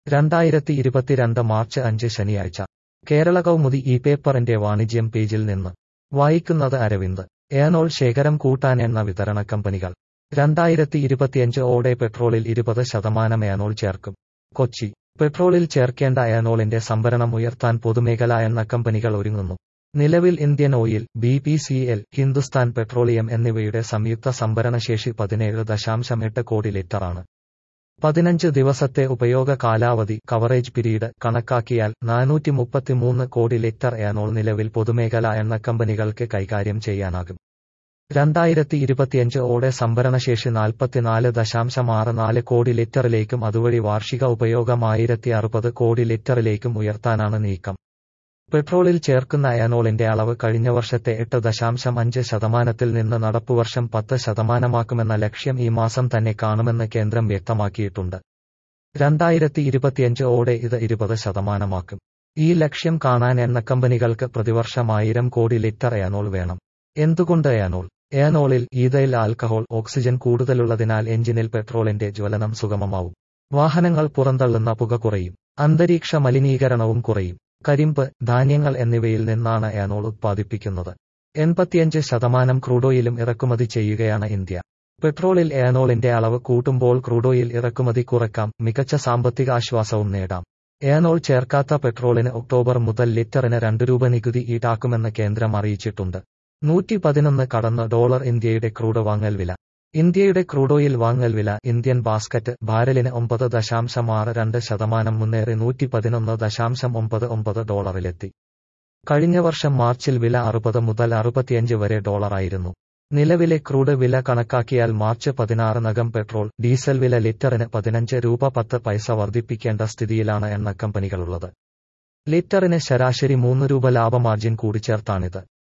രണ്ടായിരത്തി ഇരുപത്തിരണ്ട് മാർച്ച് അഞ്ച് ശനിയാഴ്ച കേരള കൗമുദി ഈ പേപ്പറിന്റെ വാണിജ്യം പേജിൽ നിന്ന് വായിക്കുന്നത് അരവിന്ദ് ഏനോൾ ശേഖരം കൂട്ടാൻ എണ്ണ വിതരണ കമ്പനികൾ രണ്ടായിരത്തി ഇരുപത്തിയഞ്ച് ഓടെ പെട്രോളിൽ ഇരുപത് ശതമാനം ഏനോൾ ചേർക്കും കൊച്ചി പെട്രോളിൽ ചേർക്കേണ്ട ഏനോളിന്റെ സംഭരണം ഉയർത്താൻ പൊതുമേഖലാ എണ്ണ കമ്പനികൾ ഒരുങ്ങുന്നു നിലവിൽ Indian oil B P C L Hindustan petroleum എന്നിവയുടെ സംയുക്ത സംഭരണശേഷി പതിനേഴ് ദശാംശം എട്ട് കോടി ലിറ്ററാണ് പതിനഞ്ച് ദിവസത്തെ ഉപയോഗ കാലാവധി കവറേജ് പിരീഡ് കണക്കാക്കിയാൽ നാനൂറ്റി മുപ്പത്തിമൂന്ന് കോടി ലിറ്റർ ഏനോൾ നിലവിൽ പൊതുമേഖലാ എണ്ണ കമ്പനികൾക്ക് കൈകാര്യം ചെയ്യാനാകും രണ്ടായിരത്തി ഇരുപത്തിയഞ്ച് ഓടെ സംഭരണശേഷി നാൽപ്പത്തിനാല് ദശാംശം ആറ് നാല് കോടി ലിറ്ററിലേക്കും അതുവഴി വാർഷിക ഉപയോഗം ആയിരത്തി അറുപത് കോടി ലിറ്ററിലേക്കും ഉയർത്താനാണ് നീക്കം പെട്രോളിൽ ചേർക്കുന്ന എനോളിന്റെ അളവ് കഴിഞ്ഞ വർഷത്തെ എട്ട് ദശാംശം അഞ്ച് ശതമാനത്തിൽ നിന്ന് നടപ്പുവർഷം പത്ത് ശതമാനമാക്കുമെന്ന ലക്ഷ്യം ഈ മാസം തന്നെ കാണുമെന്ന് കേന്ദ്രം വ്യക്തമാക്കിയിട്ടുണ്ട് രണ്ടായിരത്തി ഇരുപത്തിയഞ്ച് ഓടെ ഇത് ഇരുപത് ശതമാനമാക്കും ഈ ലക്ഷ്യം കാണാൻ എണ്ണക്കമ്പനികൾക്ക് പ്രതിവർഷം ആയിരം കോടി ലിറ്റർ എനോൾ വേണം എന്തുകൊണ്ട് എനോൾ ഏനോളിൽ ഈതയിൽ ആൽക്കഹോൾ ഓക്സിജൻ കൂടുതലുള്ളതിനാൽ എഞ്ചിനിൽ പെട്രോളിന്റെ ജ്വലനം സുഗമമാവും വാഹനങ്ങൾ പുറന്തള്ളുന്ന പുക കുറയും അന്തരീക്ഷ മലിനീകരണവും കുറയും കരിമ്പ് ധാന്യങ്ങൾ എന്നിവയിൽ നിന്നാണ് ഏനോൾ ഉത്പാദിപ്പിക്കുന്നത് എൺപത്തിയഞ്ച് ശതമാനം ക്രൂഡോയിലും ഇറക്കുമതി ചെയ്യുകയാണ് ഇന്ത്യ പെട്രോളിൽ ഏനോളിന്റെ അളവ് കൂട്ടുമ്പോൾ ക്രൂഡോയിൽ ഇറക്കുമതി കുറയ്ക്കാം മികച്ച സാമ്പത്തിക ആശ്വാസവും നേടാം ഏനോൾ ചേർക്കാത്ത പെട്രോളിന് ഒക്ടോബർ മുതൽ ലിറ്ററിന് രണ്ട് രൂപ നികുതി ഈടാക്കുമെന്ന് കേന്ദ്രം അറിയിച്ചിട്ടുണ്ട് നൂറ്റി പതിനൊന്ന് കടന്ന് ഡോളർ ഇന്ത്യയുടെ ക്രൂഡ് വാങ്ങൽ വില ഇന്ത്യയുടെ ക്രൂഡോയിൽ വാങ്ങൽ വില ഇന്ത്യൻ ബാസ്ക്കറ്റ് ബാരലിന് ഒമ്പത് ദശാംശം ആറ് രണ്ട് ശതമാനം മുന്നേറി നൂറ്റി പതിനൊന്ന് ദശാംശം ഒമ്പത് ഒമ്പത് ഡോളറിലെത്തി കഴിഞ്ഞ വർഷം മാർച്ചിൽ വില അറുപത് മുതൽ അറുപത്തിയഞ്ച് വരെ ഡോളറായിരുന്നു നിലവിലെ ക്രൂഡ് വില കണക്കാക്കിയാൽ മാർച്ച് പതിനാറിനകം പെട്രോൾ ഡീസൽ വില ലിറ്ററിന് പതിനഞ്ച് രൂപ പത്ത് പൈസ വർദ്ധിപ്പിക്കേണ്ട സ്ഥിതിയിലാണ് എണ്ണക്കമ്പനികളുള്ളത് ലിറ്ററിന് ശരാശരി മൂന്ന് രൂപ ലാഭ മാർജിൻ കൂടിച്ചേർത്താണിത്